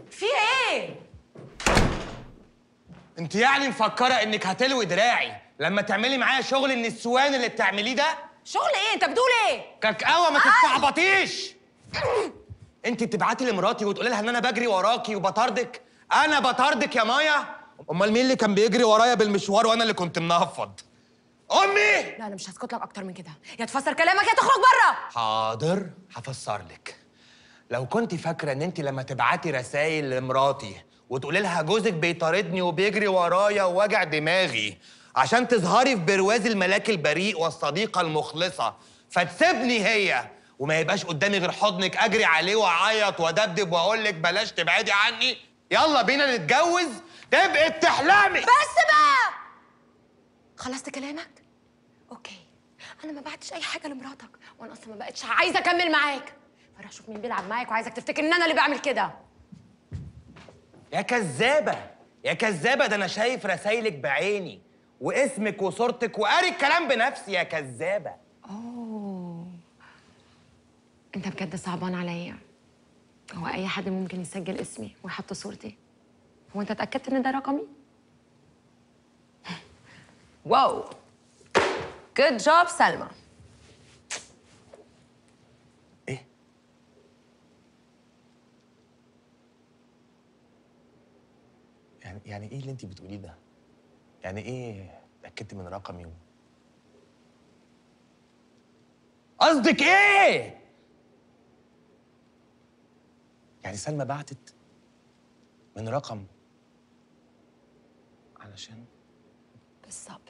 في ايه؟ انت يعني مفكره انك هتلوي دراعي لما تعملي معايا شغل النسوان اللي بتعمليه ده شغل ايه؟ انت بتقول ايه؟ كاكاوه ما تستعبطيش انت بتبعتي لمراتي وتقولي لها ان انا بجري وراكي وبطاردك انا بطاردك يا مايا امال مين اللي كان بيجري ورايا بالمشوار وانا اللي كنت منفض امي لا انا مش هسكت لك اكتر من كده يا تفسر كلامك يا تخرج بره حاضر هفسر لك لو كنت فاكره ان انت لما تبعتي رسائل لمراتي وتقولي لها جوزك بيطاردني وبيجري ورايا ووجع دماغي عشان تظهري في برواز الملاك البريء والصديقه المخلصه فتسيبني هي وما يبقاش قدامي غير حضنك اجري عليه واعيط وادبدب واقول لك بلاش تبعدي عني يلا بينا نتجوز تبقي بتحلمي بس بقى خلصت كلامك؟ اوكي انا ما بعتش اي حاجه لمراتك وانا اصلا ما بقتش عايزه اكمل معاك فراح اشوف مين بيلعب معاك وعايزك تفتكر ان انا اللي بعمل كده يا كذابة يا كذابة ده أنا شايف رسايلك بعيني واسمك وصورتك وقاري الكلام بنفسي يا كذابة اوه انت بجد صعبان عليا هو اي حد ممكن يسجل اسمي ويحط صورتي هو انت اتاكدت ان ده رقمي واو جود جوب سلمى إيه؟ يعني يعني إيه اللي أنت بتقوليه ده؟ يعني إيه اتأكدت من رقمي و... قصدك إيه؟ يعني سلمى بعتت من رقم علشان بالظبط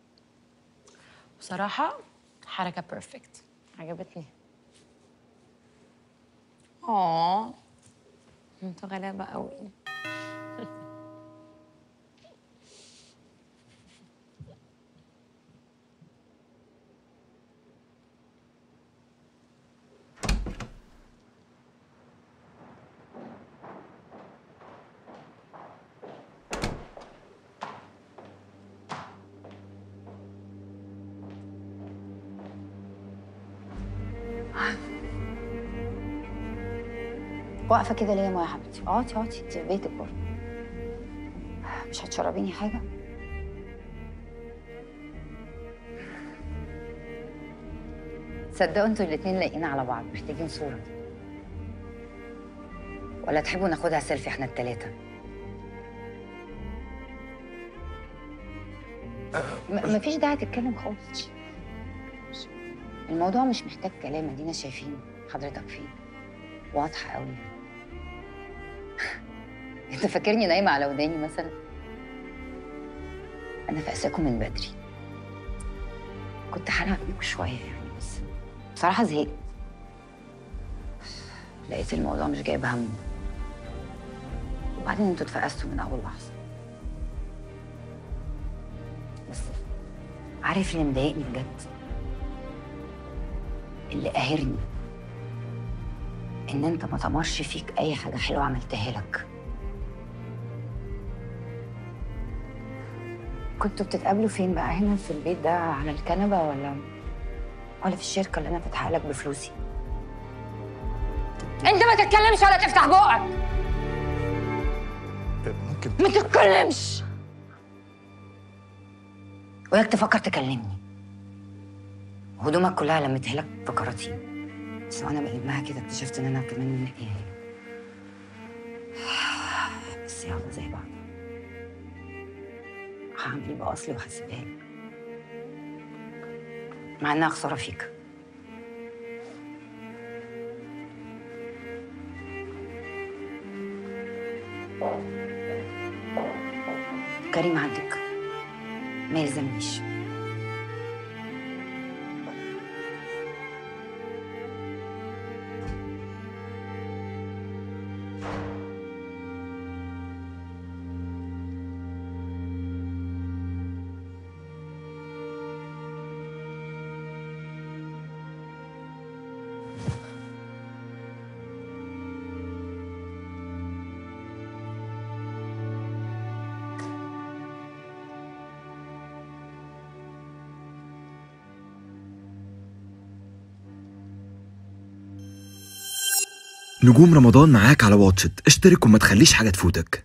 بصراحة حركة بيرفكت عجبتني اه انتوا غلابة قوي واقفه كده ليه يا ماما يا حبيبتي اقعدي اقعدي انت في بيتك برضه مش هتشربيني حاجه صدقوا انتوا الاتنين لايقين على بعض محتاجين صوره ولا تحبوا ناخدها سيلفي احنا التلاته م- مفيش داعي تتكلم خالص الموضوع مش محتاج كلام ادينا شايفين حضرتك فين واضحه قوي انت فاكرني نايمه على وداني مثلا انا فاقساكم من بدري كنت هلعب بيكوا شويه يعني بس بصراحه زهقت لقيت الموضوع مش جايب همه وبعدين انتوا اتفقستوا من اول لحظه بس عارف اللي مضايقني بجد اللي قاهرني ان انت ما تمرش فيك اي حاجه حلوه عملتها لك كنتوا بتتقابلوا فين بقى هنا في البيت ده على الكنبه ولا ولا في الشركه اللي انا فاتحها لك بفلوسي انت ما تتكلمش ولا تفتح بقك ممكن ما تتكلمش وياك تفكر تكلمني هدومك كلها لميتها لك في كراتين بس وانا بلمها كده اكتشفت ان انا كمان منقيها بس يلا زي بعض هعمل ايه بقى اصلي وهسيبها لك مع انها خساره فيك كريم عندك ما يلزمنيش نجوم رمضان معاك على واتشت اشترك وما تخليش حاجة تفوتك